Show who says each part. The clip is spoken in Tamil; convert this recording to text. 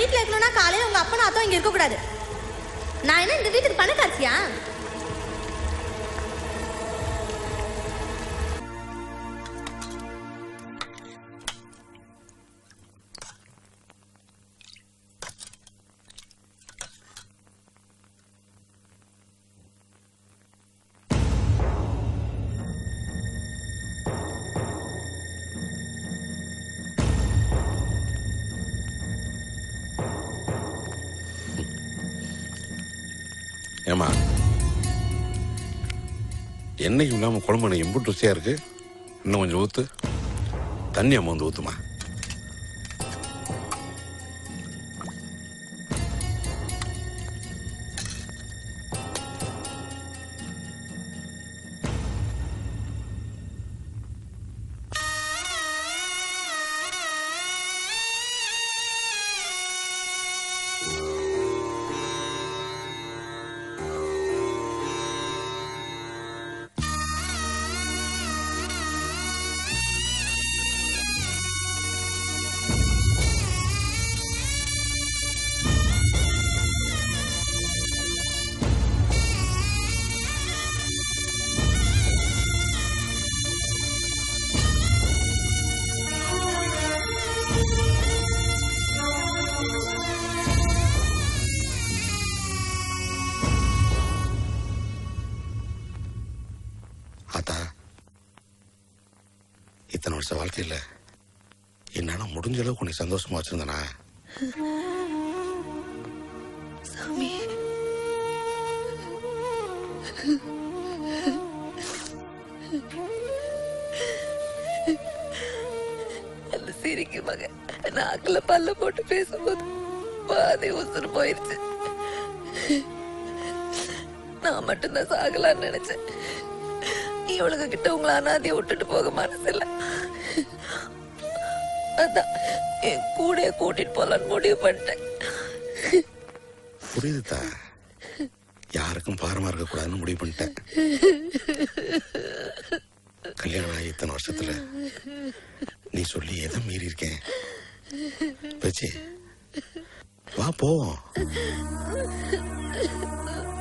Speaker 1: வீட்ல இருக்கணும்னா காலையில உங்க அப்பனும் அத்தம் இங்க இருக்க கூடாது நான் என்ன இந்த வீட்டுக்கு பணக்காட்சியா
Speaker 2: ஏமா என்னைக்கும் இல்லாம குழம்பு எனக்கு எம்புட்டு ருசியா இருக்கு இன்னும் கொஞ்சம் ஊத்து தண்ணி அம்மா வந்து ஊத்துமா ஆத்தா இத்தனை வருஷ வாழ்க்கையில என்னால முடிஞ்ச அளவுக்கு உன்னை சந்தோஷமா வச்சிருந்தனா
Speaker 3: சாமி அந்த சிரிக்கு மக நாக்குல பல்ல போட்டு பேசும்போது பாதி உசுறு போயிருச்சு நான் மட்டும்தான் சாகலான்னு நினைச்சேன் இவளுங்க கிட்ட உங்களை அனாதைய விட்டுட்டு போக மனசு இல்ல அதான் என் கூட கூட்டிட்டு போலான்னு முடிவு பண்ணிட்டேன்
Speaker 2: புரியுதுதா யாருக்கும் பாரமா இருக்க கூடாதுன்னு முடிவு பண்ணிட்டேன் கல்யாணம் ஆகி இத்தனை வருஷத்துல நீ சொல்லி எதை மீறி இருக்கேன் பேச்சு வா போவோம்